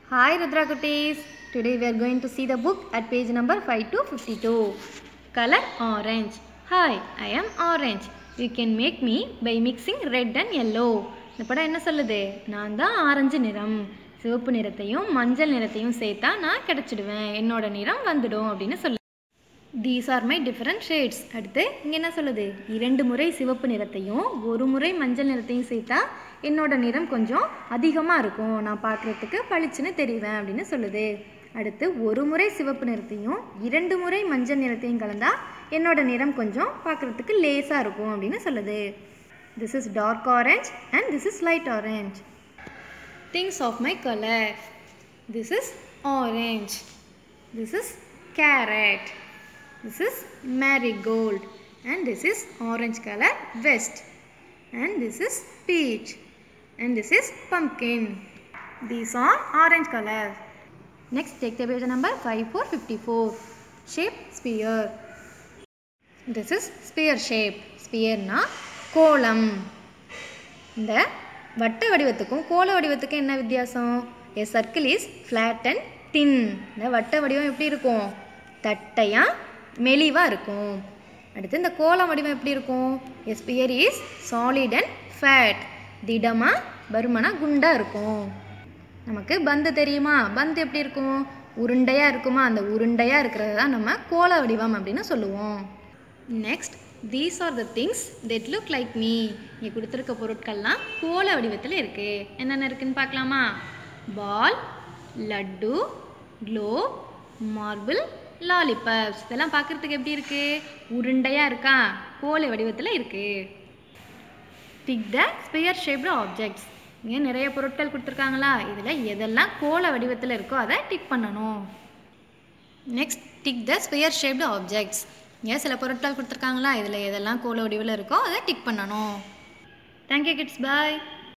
Hi Rudra Kutis. Today we are going to see the book at page number 5 to 52. Color orange. Hi, I am orange. You can make me by mixing red and yellow. இந்த படம் என்ன சொல்லுது நான் தான் orange நிறம் சிவப்பு நிறத்தையும் மஞ்சள் நிறத்தையும் சேர்த்தா நான் கிடைச்சிடுவேன் என்னோட நிறம் வந்துடும் அப்படின்னு சொல்லு these are my different shades அடுத்து இங்கே என்ன சொல்லுது இரண்டு முறை சிவப்பு நிறத்தையும் ஒரு முறை மஞ்சள் நிறத்தையும் சேர்த்தா என்னோட நிறம் கொஞ்சம் அதிகமாக இருக்கும் நான் பார்க்குறதுக்கு பளிச்சுன்னு தெரிவேன் அப்படின்னு சொல்லுது அடுத்து ஒரு முறை சிவப்பு நிறத்தையும் இரண்டு முறை மஞ்சள் நிறத்தையும் கலந்தா என்னோட நிறம் கொஞ்சம் பார்க்குறதுக்கு லேசாக இருக்கும் அப்படின்னு சொல்லுது this is dark orange and this is light orange things of my colour this is orange this is carrot this is marigold and this is orange color vest and this is peach and this is pumpkin these are orange color next take the page number 5454 shape sphere this is sphere shape sphere na கோலம் இந்த வட்ட வடிவத்துக்கும் கோல வடிவத்துக்கும் என்ன வித்தியாசம் a circle is flat and thin இந்த வட்ட வடிவம் எப்படி இருக்கும் தட்டையாக மெலிவாக இருக்கும் அடுத்து இந்த கோலம் வடிவம் எப்படி இருக்கும் sphere is solid and fat திடமாக பருமனாக குண்டாக இருக்கும் நமக்கு பந்து தெரியுமா பந்து எப்படி இருக்கும் உருண்டையாக இருக்குமா அந்த உருண்டையாக இருக்கிறது தான் நம்ம கோல வடிவம் அப்படின்னு சொல்லுவோம் next these are the things that look like me இங்கே கொடுத்துருக்க பொருட்கள்லாம் கோல வடிவத்தில் இருக்குது என்னென்ன இருக்குன்னு பார்க்கலாமா ball laddu globe marble lollipops இதெல்லாம் பார்க்குறதுக்கு எப்படி இருக்குது உருண்டையாக இருக்கா கோலை வடிவத்தில் இருக்குது tick the sphere shaped objects இங்கே நிறைய பொருட்கள் கொடுத்துருக்காங்களா இதில் எதெல்லாம் கோல வடிவத்தில் இருக்கோ அதை டிக் பண்ணணும் next tick the sphere shaped objects இங்கே சில பொருட்கள் கொடுத்துருக்காங்களா இதில் எதெல்லாம் கோல வடிவில் இருக்கோ அதை டிக் பண்ணணும் தேங்க்யூ கிட்ஸ் பாய்